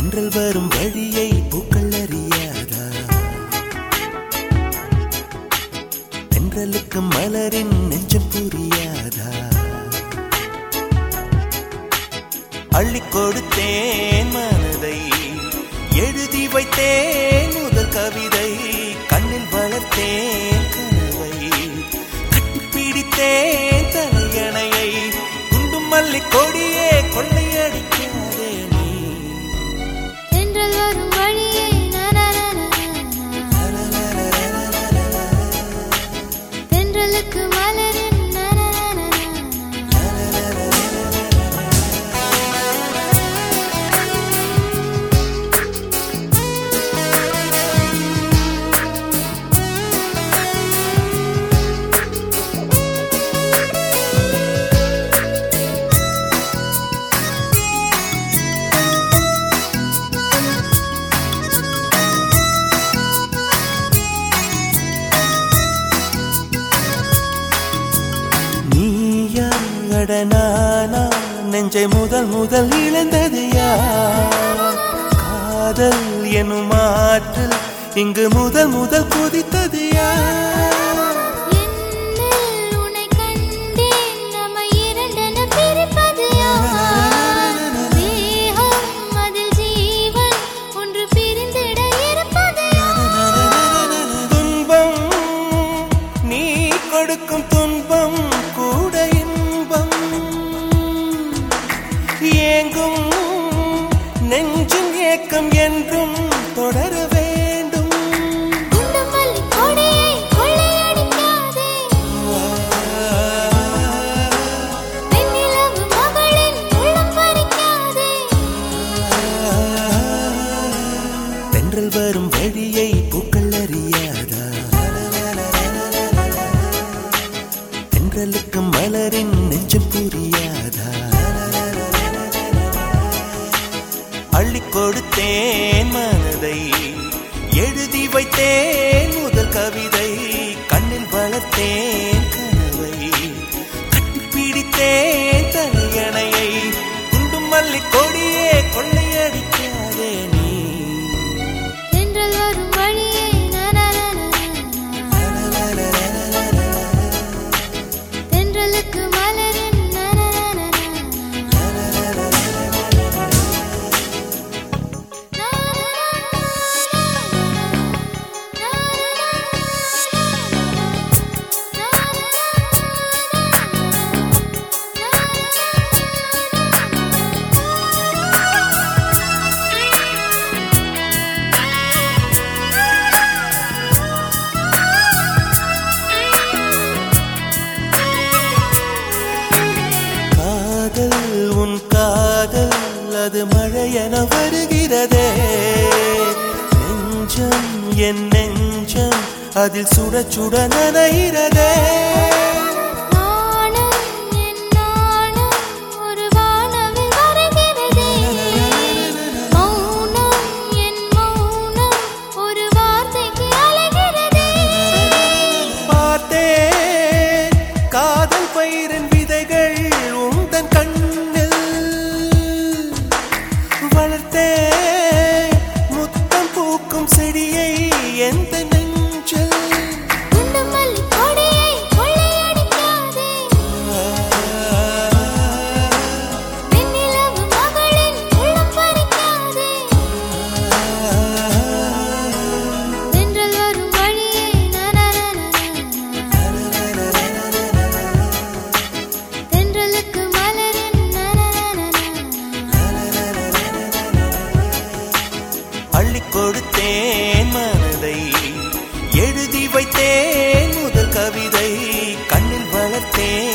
தென்றல் வரும் வழியை பூக்கள் அறியாதா தென்றலுக்கு மலரின் நெஞ்சம் புரியாதா அள்ளி கொடுத்தேன் மனதை எழுதி வைத்தேன் முதல் கவிதை கண்ணில் வளர்த்தேன் கனவை கட்டிப்பிடித்தேன் தலையணையை குண்டும் மல்லி கொடியே கொள்ளையடிக்காதே நீ தென்றல் வரும் வழியை நனனனனன. தென்றலுக்கு மலரின் நனனனனன. நீயா அட நானா நெஞ்சை முதல் முதல் இழந்தது யார் காதல் எனும் ஆற்றல் இங்கு முதல் முதல் குதித்தது யார் என்னில் உன்னை கண்டேன், நம்மை இரண்டென பிரிப்பது யார்? தேகம் அதில் ஜீவன் ஒன்று பிரிந்திட இருப்பது யார்? துன்பம் நீ கொடுக்கும் துன்பம் கூட இன்பம் ஏங்கும் நெஞ்சும் ஏக்கம் என்றும் தொடர வேண்டும் குண்டு மல்லி கொடியை கொள்ளையடிக்காதே. வெண்ணிலவு மகளின் உள்ளம் பறிக்காதே. தென்றல் வரும் வழியை பூக்கள் அறியாதா தென்றலுக்கு மலரின் நெஞ்சம் புரியாதா அள்ளி கொடுத்தேன் மனதை எழுதி வைத்தேன் முதல் கவிதை கண்ணில் வளர்த்தேன் கனவை கட்டிப்பிடித்தேன் தலையணையை குண்டும் மல்லி கொடியே கொள்ளையடிக்காதே நீ தென்றல் வரும் வழியை நனனனனன. தென்றலுக்கு மலரின் நனனனனன. காதல் உன் காதல் அது மழையென வருகிறதே நெஞ்சம் என் நெஞ்சம் அதில் சுட சுட நனைகிறதே நானும் என் நானும் ஒரு வானவில் வருகிறதே. மௌனம் என் மௌனம் ஒரு வார்த்தைக்கு அலைகிறதே. பார்த்தேன் காதல் பயிரின் விதைகள் உந்தன் கண்ணில் வளர்த்தேன் முத்தம் பூக்கும் செடியை எந்த நெஞ்சில் குண்டு மல்லி கொடியை கொள்ளையடிக்காதே. வெண்ணிலவு மகளின் உள்ளம் பறிக்காதே. தென்றல் வரும் வழியை நனனனனன. தென்றலுக்கு மலரின் நனனனனன. அள்ளி கொடுத்தேன் மனதை எழுதி வைத்தேன் முதல் கவிதை கண்ணில் வளர்த்தேன்